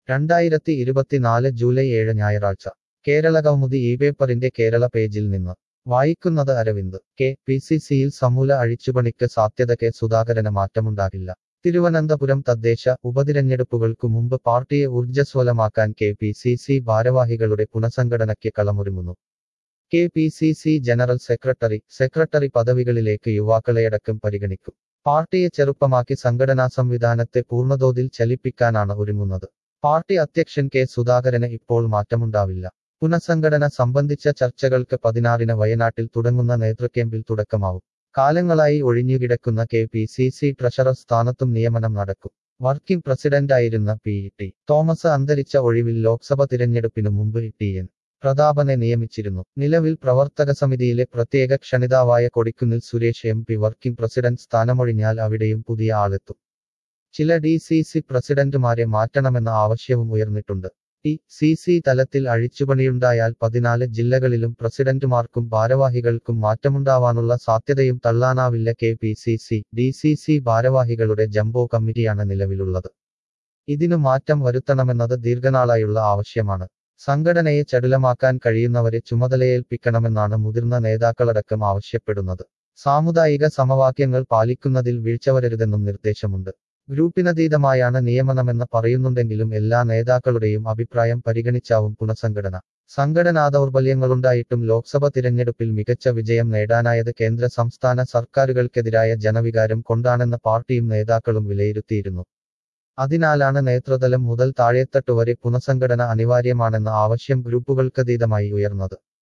രണ്ടായിരത്തി ഇരുപത്തിനാല് ജൂലൈ ഏഴ് ഞായറാഴ്ച കേരള കൗമുദി ഈ പേപ്പറിന്റെ കേരള പേജിൽ നിന്ന് വായിക്കുന്നത് അരവിന്ദ് കെ പി സി സിയിൽ സമൂല അഴിച്ചുപണിക്ക് സാധ്യത കെ സുധാകരന് മാറ്റമുണ്ടാകില്ല തിരുവനന്തപുരം തദ്ദേശ ഉപതിരഞ്ഞെടുപ്പുകൾക്കു മുമ്പ് പാർട്ടിയെ ഊർജ്ജസ്വലമാക്കാൻ കെ പി സി സി ഭാരവാഹികളുടെ പുനഃസംഘടനയ്ക്ക് കളമൊരുങ്ങുന്നു K P C C general secretary secretary പദവികളിലേക്ക് യുവാക്കളെയടക്കം പരിഗണിക്കും പാർട്ടിയെ ചെറുപ്പമാക്കി സംഘടനാ സംവിധാനത്തെ പൂർണ്ണതോതിൽ ചലിപ്പിക്കാനാണ് ഒരുങ്ങുന്നത് പാർട്ടി അധ്യക്ഷൻ കെ സുധാകരന് ഇപ്പോൾ മാറ്റമുണ്ടാവില്ല പുനഃസംഘടന സംബന്ധിച്ച ചർച്ചകൾക്ക് പതിനാറിന് വയനാട്ടിൽ തുടങ്ങുന്ന നേതൃക്യാമ്പിൽ തുടക്കമാവും കാലങ്ങളായി ഒഴിഞ്ഞുകിടക്കുന്ന K P C C treasurer സ്ഥാനത്തും നിയമനം നടക്കും വർക്കിംഗ് പ്രസിഡന്റായിരുന്ന പി ടി തോമസ് അന്തരിച്ച ഒഴിവിൽ ലോക്സഭ തിരഞ്ഞെടുപ്പിനു മുമ്പ് ടി എൻ പ്രതാപനെ നിയമിച്ചിരുന്നു നിലവിൽ പ്രവർത്തക സമിതിയിലെ പ്രത്യേക ക്ഷണിതാവായ Kodikunnil Suresh M P working president സ്ഥാനമൊഴിഞ്ഞാൽ അവിടെയും പുതിയ ആളെത്തും ചില ഡി സി സി പ്രസിഡന്റുമാരെ മാറ്റണമെന്ന ആവശ്യവും ഉയർന്നിട്ടുണ്ട് ടി സി സി തലത്തിൽ അഴിച്ചുപണിയുണ്ടായാൽ പതിനാല് ജില്ലകളിലും പ്രസിഡന്റുമാർക്കും ഭാരവാഹികൾക്കും മാറ്റമുണ്ടാവാനുള്ള സാധ്യതയും തള്ളാനാവില്ല K P C C D C C ഭാരവാഹികളുടെ ജംബോ കമ്മിറ്റിയാണ് നിലവിലുള്ളത് ഇതിനു മാറ്റം വരുത്തണമെന്നത് ദീർഘനാളായുള്ള ആവശ്യമാണ് സംഘടനയെ ചടുലമാക്കാൻ കഴിയുന്നവരെ ചുമതലയേൽപ്പിക്കണമെന്നാണ് മുതിർന്ന നേതാക്കളടക്കം ആവശ്യപ്പെടുന്നത് സാമുദായിക സമവാക്യങ്ങൾ പാലിക്കുന്നതിൽ വീഴ്ച വരരുതെന്നും നിർദ്ദേശമുണ്ട് ഗ്രൂപ്പിനതീതമായാണ് നിയമനമെന്ന് പറയുന്നുണ്ടെങ്കിലും എല്ലാ നേതാക്കളുടെയും അഭിപ്രായം പരിഗണിച്ചാവും പുനഃസംഘടന സംഘടനാ ദൗർബല്യങ്ങളുണ്ടായിട്ടും ലോക്സഭ തിരഞ്ഞെടുപ്പിൽ മികച്ച വിജയം നേടാനായത് കേന്ദ്ര സംസ്ഥാന സർക്കാരുകൾക്കെതിരായ ജനവികാരം കൊണ്ടാണെന്ന് പാർട്ടിയും നേതാക്കളും വിലയിരുത്തിയിരുന്നു അതിനാലാണ് നേതൃതലം മുതൽ താഴേത്തട്ടുവരെ പുനഃസംഘടന അനിവാര്യമാണെന്ന ആവശ്യം ഗ്രൂപ്പുകൾക്കതീതമായി ഉയർന്നത്